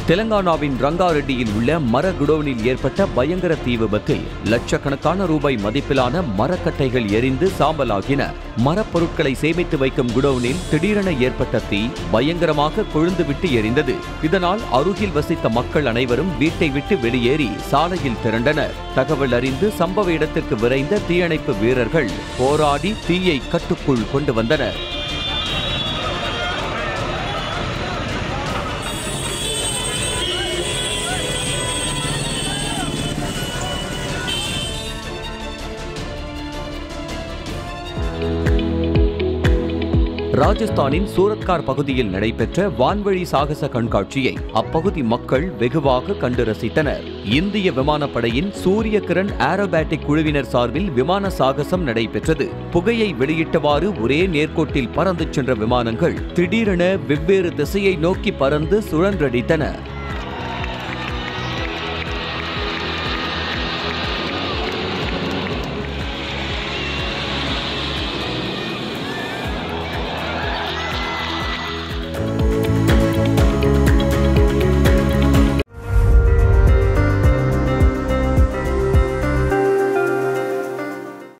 தெலங்கானாவின் ரங்காரெட்டியில் உள்ள மர குடோனில் ஏற்பட்ட பயங்கர தீ விபத்தில் லட்சக்கணக்கான ரூபாய் மதிப்பிலான மரக்கட்டைகள் எரிந்து சாம்பலாகின மரப்பொருட்களை சேமித்து வைக்கும் குடோனில் திடீரென ஏற்பட்ட தீ பயங்கரமாக கொழுந்துவிட்டு எரிந்தது இதனால் அருகில் வசித்த மக்கள் அனைவரும் வீட்டை விட்டு வெளியேறி சாலையில் திரண்டனர் தகவல் அறிந்து சம்பவ இடத்துக்கு விரைந்த தீயணைப்பு வீரர்கள் போராடி தீயை கட்டுக்குள் கொண்டு வந்தனர் ராஜஸ்தானின் சூரத்கார் பகுதியில் நடைபெற்ற வான்வழி சாகச கண்காட்சியை அப்பகுதி மக்கள் வெகுவாக கண்டு ரசித்தனர் இந்திய விமானப்படையின் சூரிய கிரண் ஏரோபேட்டிக் குழுவினர் சார்பில் விமான சாகசம் நடைபெற்றது புகையை வெளியிட்டவாறு ஒரே நேர்கோட்டில் பறந்து சென்ற விமானங்கள் திடீரென வெவ்வேறு திசையை நோக்கி பறந்து சுழன்றடித்தன